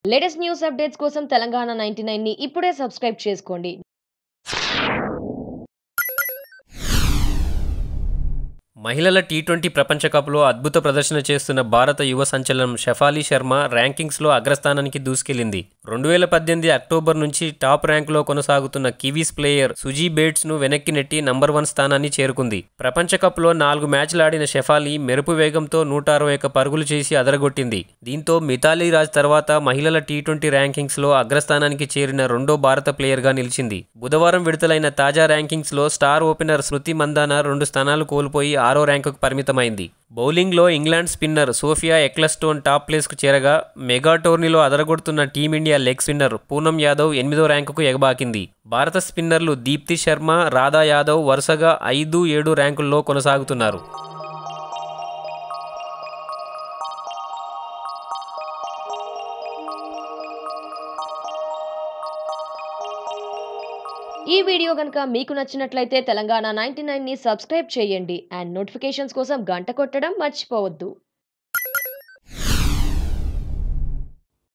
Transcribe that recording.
latest news updates కోసం Telangana ninety ని ఇప్పుడే సబ్స్క్రైబ్ చేసుకోండి మహిళల టీ ట్వంటీ ప్రపంచ కప్లో అద్భుత ప్రదర్శన చేస్తున్న భారత యువ సంచలనం షఫాలి శర్మ ర్యాంకింగ్స్లో అగ్రస్థానానికి దూసుకెళ్లింది రెండు వేల పద్దెనిమిది అక్టోబర్ నుంచి టాప్ ర్యాంకులో కొనసాగుతున్న కివీస్ ప్లేయర్ సుజీ బేట్స్ను వెనక్కి నెట్టి నంబర్ వన్ స్థానాన్ని చేరుకుంది ప్రపంచ కప్లో నాలుగు మ్యాచ్లు ఆడిన షెఫాలి మెరుపు వేగంతో నూట అరవై ఒక్క పరుగులు చేసి అదరగొట్టింది దీంతో మిథాలీ రాజ్ తర్వాత మహిళల టీ ట్వంటీ ర్యాంకింగ్స్లో అగ్రస్థానానికి చేరిన రెండో భారత ప్లేయర్గా నిలిచింది బుధవారం విడుదలైన తాజా ర్యాంకింగ్స్లో స్టార్ ఓపెనర్ స్మృతి మందాన రెండు స్థానాలు కోల్పోయి ఆరో ర్యాంకుకు పరిమితమైంది బౌలింగ్లో England spinner Sophia Ecclestone top ప్లేస్కు చేరగా మెగా టోర్నీలో అదరగొడుతున్న Team India leg spinner Poonam Yadav ఎనిమిదో ర్యాంకుకు ఎగబాకింది భారత స్పిన్నర్లు దీప్తి శర్మ రాధా యాదవ్ వరుసగా ఐదు ఏడు ర్యాంకుల్లో కొనసాగుతున్నారు ఈ వీడియో కనుక మీకు నచ్చినట్లయితే తెలంగాణ నైన్టీ ని సబ్స్క్రైబ్ చేయండి అండ్ నోటిఫికేషన్స్ కోసం గంట కొట్టడం మర్చిపోవద్దు